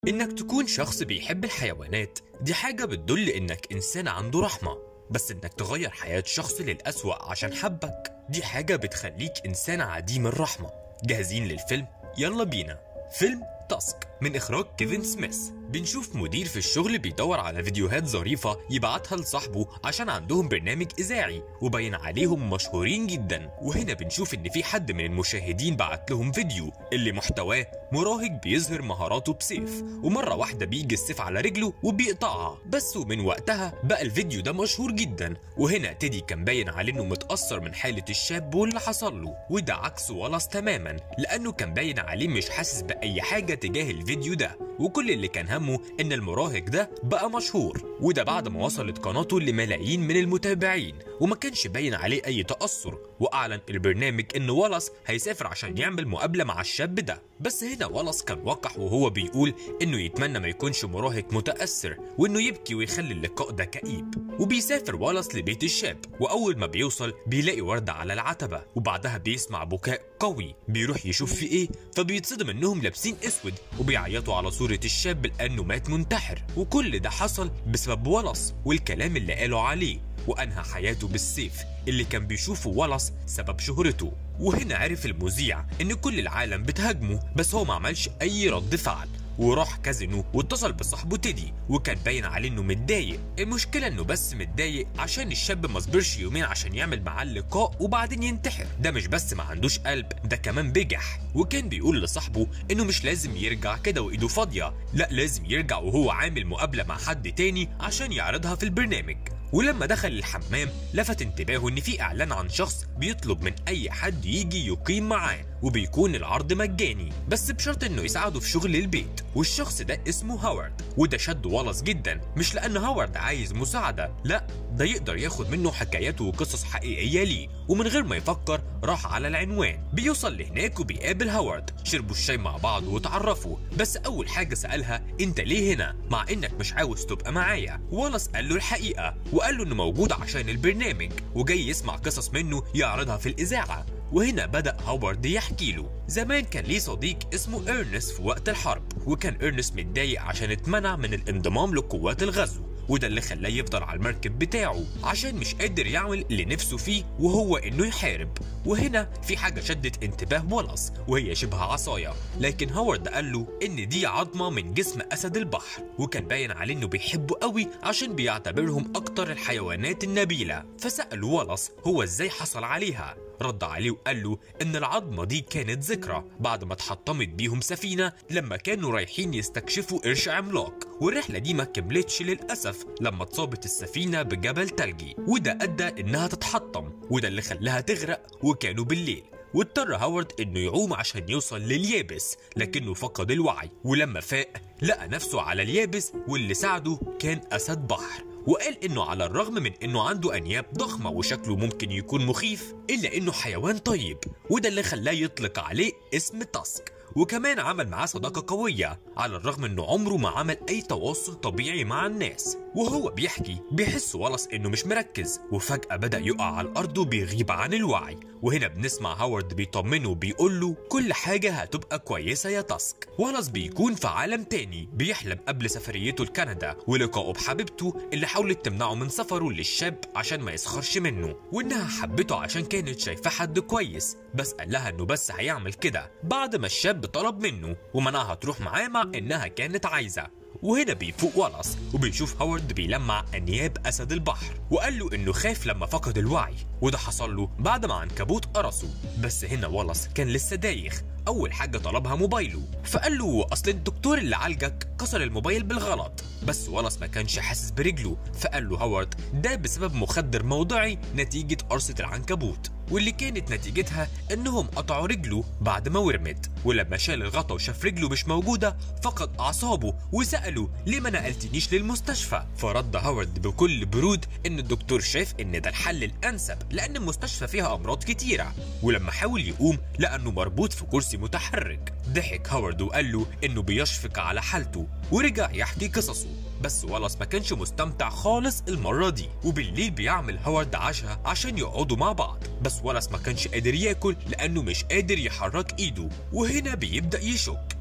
إنك تكون شخص بيحب الحيوانات دي حاجة بتدل إنك إنسان عنده رحمة بس إنك تغير حياة شخص للأسوأ عشان حبك دي حاجة بتخليك إنسان عديم الرحمة جاهزين للفيلم؟ يلا بينا فيلم تاسك من إخراج كيفن سميث بنشوف مدير في الشغل بيدور على فيديوهات ظريفة يبعتها لصاحبه عشان عندهم برنامج إذاعي وباين عليهم مشهورين جدا وهنا بنشوف إن في حد من المشاهدين بعت لهم فيديو اللي محتواه مراهق بيظهر مهاراته بسيف ومرة واحدة بيجي السيف على رجله وبيقطعها بس ومن وقتها بقى الفيديو ده مشهور جدا وهنا تيدي كان باين عليه إنه متأثر من حالة الشاب واللي حصل له وده عكس والاس تماما لأنه كان باين عليه مش حاسس بأي حاجة تجاه الفيديو ده وكل اللي كان همه ان المراهق ده بقى مشهور وده بعد ما وصلت قناته لملايين من المتابعين وما كانش باين عليه اي تاثر واعلن البرنامج ان والاس هيسافر عشان يعمل مقابله مع الشاب ده بس هنا والاس كان وقح وهو بيقول انه يتمنى ما يكونش مراهق متاثر وانه يبكي ويخلي اللقاء ده كئيب وبيسافر والاس لبيت الشاب واول ما بيوصل بيلاقي ورده على العتبه وبعدها بيسمع بكاء قوي بيروح يشوف في ايه فبيتصدم انهم لابسين اسود وبيعيطوا على صورة الشاب لأنه مات منتحر وكل ده حصل بسبب ولص والكلام اللي قاله عليه وأنهى حياته بالسيف اللي كان بيشوفه ولص سبب شهرته وهنا عرف المذيع إن كل العالم بتهاجمه بس هو ما عملش أي رد فعل وراح كازينو واتصل بصاحبه تيدي وكان باين عليه انه متضايق المشكله انه بس متضايق عشان الشاب ما صبرش يومين عشان يعمل معاه اللقاء وبعدين ينتحر ده مش بس ما عندوش قلب ده كمان بجح وكان بيقول لصاحبه انه مش لازم يرجع كده وايده فاضيه لا لازم يرجع وهو عامل مقابله مع حد تاني عشان يعرضها في البرنامج ولما دخل الحمام لفت انتباهه ان في اعلان عن شخص بيطلب من اي حد يجي يقيم معاه وبيكون العرض مجاني بس بشرط انه يساعده في شغل البيت والشخص ده اسمه هاورد وده شد ولص جدا مش لان هاورد عايز مساعده لا ده يقدر ياخد منه حكايات وقصص حقيقيه ليه ومن غير ما يفكر راح على العنوان بيوصل لهناك وبيقابل هاورد شربوا الشاي مع بعض وتعرفوا بس اول حاجه سالها انت ليه هنا مع انك مش عاوز تبقى معايا ولص قال له الحقيقه وقال له انه موجود عشان البرنامج وجاي يسمع قصص منه يعرضها في الاذاعه وهنا بدأ هاورد يحكي له زمان كان ليه صديق اسمه إرنست في وقت الحرب وكان إرنست متضايق عشان اتمنع من الانضمام لقوات الغزو وده اللي خلاه يفضل على المركب بتاعه عشان مش قادر يعمل اللي نفسه فيه وهو انه يحارب وهنا في حاجه شدت انتباه ولص وهي شبه عصايه لكن هاورد قال له ان دي عظمه من جسم اسد البحر وكان باين عليه انه بيحبه قوي عشان بيعتبرهم اكتر الحيوانات النبيله فسال ولص هو ازاي حصل عليها رد عليه وقال له ان العظمه دي كانت ذكرى بعد ما اتحطمت بيهم سفينه لما كانوا رايحين يستكشفوا قرش عملاق والرحله دي ما كملتش للاسف لما اتصابت السفينه بجبل تلجي وده ادى انها تتحطم وده اللي خلاها تغرق وكانوا بالليل واضطر هاورد انه يعوم عشان يوصل لليابس لكنه فقد الوعي ولما فاق لقى نفسه على اليابس واللي ساعده كان اسد بحر وقال انه على الرغم من انه عنده انياب ضخمه وشكله ممكن يكون مخيف الا انه حيوان طيب وده اللي خلاه يطلق عليه اسم تاسك وكمان عمل معاه صداقة قوية على الرغم انه عمره ما عمل اي تواصل طبيعي مع الناس وهو بيحكي بيحس ولص انه مش مركز وفجأة بدأ يقع على الارض وبيغيب عن الوعي وهنا بنسمع هاورد بيطمنه وبيقول له كل حاجة هتبقى كويسة يا تاسك ولص بيكون في عالم تاني بيحلم قبل سفريته لكندا ولقائه بحبيبته اللي حاولت تمنعه من سفره للشاب عشان ما يسخرش منه وانها حبته عشان كانت شايفاه حد كويس بس قال لها انه بس هيعمل كده بعد ما الشاب طلب منه ومنعها تروح معاه مع انها كانت عايزه وهنا بيفوق ولص وبيشوف هاورد بيلمع انياب اسد البحر وقال له انه خاف لما فقد الوعي وده حصل له بعد ما عنكبوت قرصه بس هنا ولص كان لسه دايخ اول حاجه طلبها موبايله فقال له اصل الدكتور اللي عالجك كسر الموبايل بالغلط بس ولص ما كانش حاسس برجله فقال له هاورد ده بسبب مخدر موضعي نتيجه قرصه العنكبوت واللي كانت نتيجتها انهم قطعوا رجله بعد ما ورمت ولما شال الغطا وشاف رجله مش موجوده فقد اعصابه وساله ليه ما نقلتنيش للمستشفى فرد هاورد بكل برود ان الدكتور شاف ان ده الحل الانسب لان المستشفى فيها امراض كتيره ولما حاول يقوم لقى انه مربوط في كرسي متحرك ضحك هاورد وقال له انه بيشفق على حالته ورجع يحكي قصصه بس ولص ما كانش مستمتع خالص المرة دي وبالليل بيعمل هاورد عشاء عشان يقعدوا مع بعض بس ولص ما كانش قادر ياكل لأنه مش قادر يحرك إيده وهنا بيبدأ يشك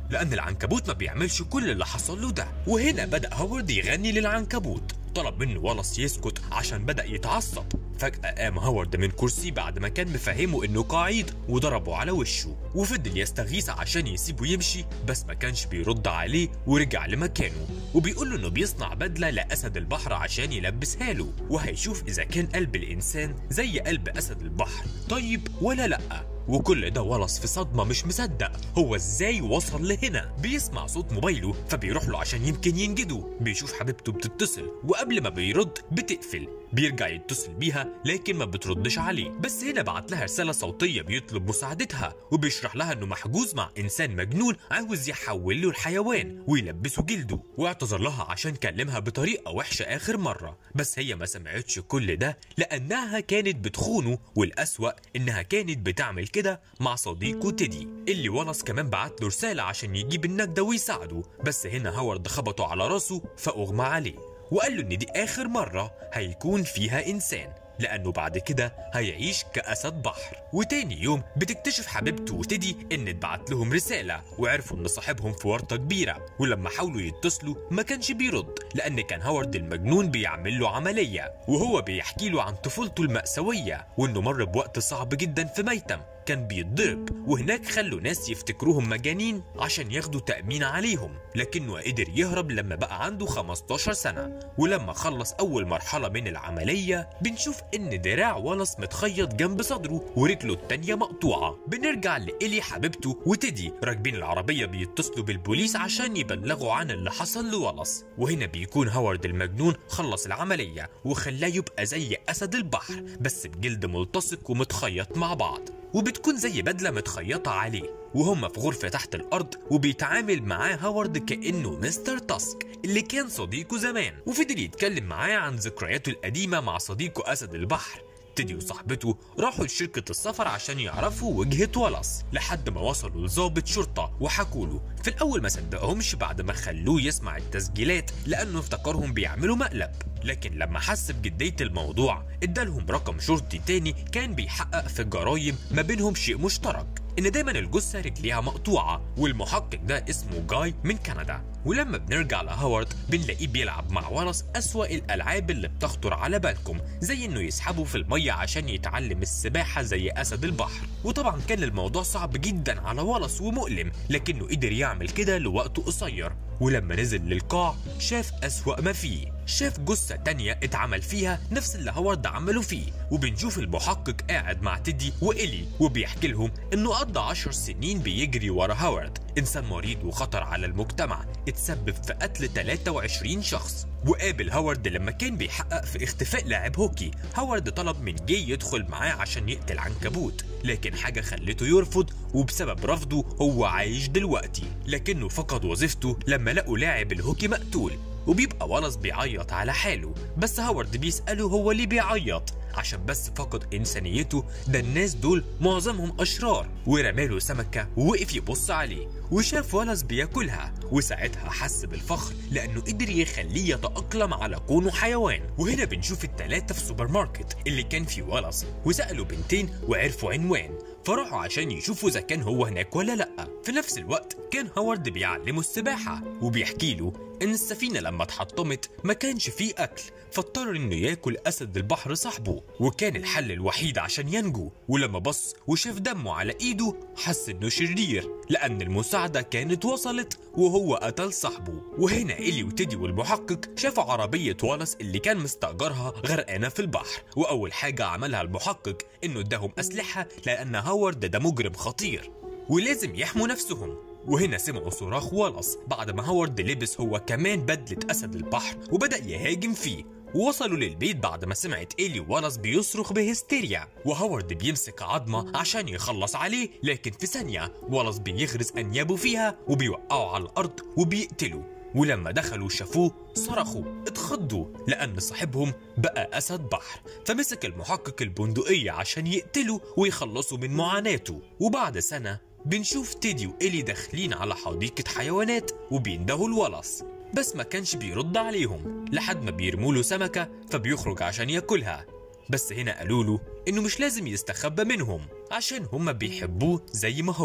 لأن العنكبوت ما بيعملش كل اللي حصل له ده وهنا بدأ هوارد يغني للعنكبوت طلب منه والاس يسكت عشان بدأ يتعصب فجأة قام هوارد من كرسي بعد ما كان مفهمه انه قاعد وضربه على وشه وفضل يستغيث عشان يسيبه يمشي بس ما كانش بيرد عليه ورجع لمكانه وبيقول له انه بيصنع بدلة لأسد البحر عشان يلبسها له وهيشوف إذا كان قلب الإنسان زي قلب أسد البحر طيب ولا لأ وكل ده ولص في صدمة مش مصدق هو ازاي وصل لهنا بيسمع صوت موبايله فبيروح له عشان يمكن ينجده بيشوف حبيبته بتتصل وقبل ما بيرد بتقفل بيرجع يتصل بيها لكن ما بتردش عليه بس هنا بعت لها رسالة صوتية بيطلب مساعدتها وبيشرح لها انه محجوز مع انسان مجنون عاوز يحول له الحيوان ويلبسه جلده واعتذر لها عشان كلمها بطريقة وحشة اخر مرة بس هي ما سمعتش كل ده لانها كانت بتخونه والاسوأ انها كانت بتعمل كده مع صديقه تيدي اللي ولص كمان بعت له رسالة عشان يجيب النجدة ويساعده بس هنا هوارد خبطه على راسه فاغمى عليه وقال له ان دي اخر مرة هيكون فيها انسان لانه بعد كده هيعيش كاسد بحر وتاني يوم بتكتشف حبيبته وتيدي ان اتبعت لهم رساله وعرفوا ان صاحبهم في ورطه كبيره ولما حاولوا يتصلوا ما كانش بيرد لان كان هوارد المجنون بيعمل له عمليه وهو بيحكي له عن طفولته المأساويه وانه مر بوقت صعب جدا في ميتم كان بيتضرب وهناك خلوا ناس يفتكروهم مجانين عشان ياخدوا تأمين عليهم لكنه قدر يهرب لما بقى عنده 15 سنة ولما خلص أول مرحلة من العملية بنشوف إن دراع ولس متخيط جنب صدره ورجله التانية مقطوعة بنرجع لإلي حبيبته وتيدي راكبين العربية بيتصلوا بالبوليس عشان يبلغوا عن اللي حصل لولس وهنا بيكون هوارد المجنون خلص العملية وخلاه يبقى زي أسد البحر بس بجلد ملتصق ومتخيط مع بعض وبتكون زي بدلة متخيطة عليه وهم في غرفة تحت الأرض وبيتعامل معاه هوارد كأنه مستر تاسك اللي كان صديقه زمان وفضل يتكلم معاه عن ذكرياته القديمة مع صديقه أسد البحر تيدي وصاحبته راحوا لشركة السفر عشان يعرفوا وجهة ولس لحد ما وصلوا لضابط شرطة وحكوا له في الأول ما صدقهمش بعد ما خلوه يسمع التسجيلات لأنه افتكرهم بيعملوا مقلب لكن لما حس بجدية الموضوع ادالهم رقم شرطي تاني كان بيحقق في الجرايم ما بينهم شيء مشترك ان دايما الجثه رجليها مقطوعه والمحقق ده اسمه جاي من كندا ولما بنرجع لهاورد بنلاقيه بيلعب مع ولس اسوا الالعاب اللي بتخطر على بالكم زي انه يسحبه في الميه عشان يتعلم السباحه زي اسد البحر وطبعا كان الموضوع صعب جدا على ولس ومؤلم لكنه قدر يعمل كده لوقت قصير ولما نزل للقاع شاف أسوأ ما فيه شاف جثة تانية اتعمل فيها نفس اللي هوارد عمله فيه وبنشوف المحقق قاعد مع تيدي وإيلي وبيحكي لهم إنه قضى عشر سنين بيجري ورا هوارد إنسان مريض وخطر على المجتمع اتسبب في قتل 23 شخص وقابل هوارد لما كان بيحقق في اختفاء لاعب هوكي هوارد طلب من جاي يدخل معاه عشان يقتل عنكبوت لكن حاجة خلته يرفض وبسبب رفضه هو عايش دلوقتي لكنه فقد وظيفته لما لقوا لاعب الهوكي مقتول وبيبقى ولس بيعيط على حاله بس هوارد بيسأله هو ليه بيعيط عشان بس فقد إنسانيته ده الناس دول معظمهم أشرار ورماله سمكة ووقف يبص عليه وشاف ولس بياكلها وساعتها حس بالفخر لأنه قدر يخليه يتأقلم على كونه حيوان وهنا بنشوف التلاتة في سوبر ماركت اللي كان فيه ولس وسألوا بنتين وعرفوا عنوان فراحوا عشان يشوفوا اذا كان هو هناك ولا لا في نفس الوقت كان هوارد بيعلمه السباحه وبيحكي له ان السفينه لما اتحطمت ما كانش فيه اكل فاضطر انه ياكل اسد البحر صاحبه وكان الحل الوحيد عشان ينجو ولما بص وشاف دمه على ايده حس انه شرير لان المساعده كانت وصلت وهو قتل صاحبه وهنا إلي وتيدي والمحقق شافوا عربيه ولس اللي كان مستأجرها غرقانه في البحر واول حاجه عملها المحقق انه اداهم اسلحه لان هوارد ده مجرم خطير ولازم يحموا نفسهم وهنا سمعوا صراخ ولس بعد ما هوارد لبس هو كمان بدلة أسد البحر وبدأ يهاجم فيه ووصلوا للبيت بعد ما سمعت إيلي ولس بيصرخ بهستيريا وهوارد بيمسك عظمة عشان يخلص عليه لكن في ثانية ولس بيغرز أنيابه فيها وبيوقعه على الأرض وبيقتله ولما دخلوا شافوه صرخوا اتخضوا لأن صاحبهم بقى أسد بحر فمسك المحقق البندقية عشان يقتله ويخلصوا من معاناته وبعد سنة بنشوف تيدي وإيلي داخلين على حديقة حيوانات وبيندهوا الولس بس ما كانش بيرد عليهم لحد ما بيرموا له سمكة فبيخرج عشان ياكلها بس هنا قالوا له إنه مش لازم يستخبى منهم عشان هما بيحبوه زي ما هو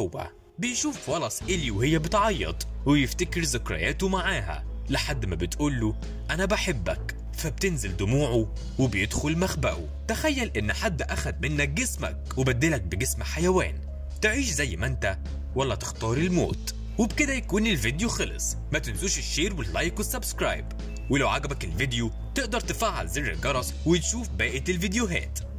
بيشوف ولس إلي وهي بتعيط ويفتكر ذكرياته معاها لحد ما بتقوله أنا بحبك فبتنزل دموعه وبيدخل مخبأه تخيل إن حد أخد منك جسمك وبدلك بجسم حيوان تعيش زي ما أنت ولا تختار الموت وبكده يكون الفيديو خلص ما تنسوش الشير واللايك والسبسكرايب ولو عجبك الفيديو تقدر تفعل زر الجرس وتشوف باقي الفيديوهات